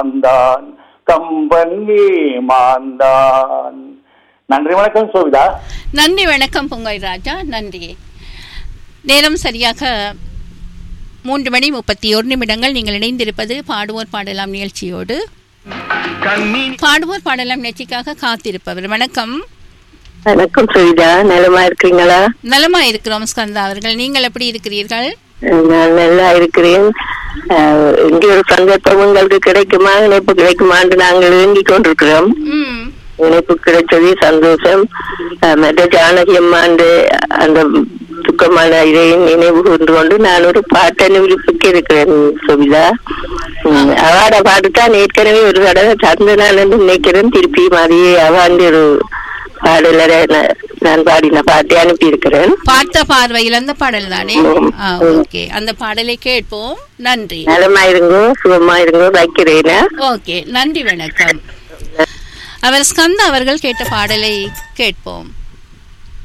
மாந்தான் கம்பன் மாந்தான் நன்றி வணக்கம் சோவிதா நன்றி வணக்கம் பொங்கல் ராஜா நன்றி நேரம் சரியாக மூன்று மணி முப்பத்தி ஒரு நிமிடங்கள் நீங்கள் இணைந்திருப்பது பாடுவோர் பாடலாம் நிகழ்ச்சியோடு பாடுவோர் பாடலாம் நிகழ்ச்சிக்காக காத்திருப்பவர் வணக்கம் வணக்கம் சுவிதா நலமா இருக்கீங்களா நலமா இருக்கிறோம் ஸ்கந்தா அவர்கள் நீங்கள் எப்படி இருக்கிறீர்கள் நான் நல்லா இருக்கிறேன் அஹ், இங்கே ஒரு சந்தர்ப்பம் உங்களுக்கு கிடைக்குமா இணைப்பு கிடைக்குமான்னு நாங்கள் வேண்டிக் கொண்டிருக்கிறோம் ம் இணைப்பு கிடைச்சது சந்தோஷம் அஹ், மற்ற ஜானகி அம்மாண்டு அந்த துக்கமான இதையும் நினைவு கொண்டு கொண்டு நான் ஒரு பாட்டை விருப்பிக்க இருக்கிறேன் சுவிதா ம், அவாட பாட்டுத்தான் ஏற்கனவே ஒரு தடவை தந்தனான்னு நினைக்கிறேன் திருப்பி அதையே அவாண்டு ஒரு பாடலரை நான் நான் பாடின பாட்டை அனுப்பி இருக்கிறேன் பார்த்த பார்வையில் அந்த பாடல் தானே ஆ ஓகே அந்த பாடலை கேட்போம் நன்றி நலமா இருங்கோ சுகமா இருங்கோ வைக்கிறேனா ஓகே நன்றி வணக்கம் அவர் ஸ்கந்தா அவர்கள் கேட்ட பாடலை கேட்போம்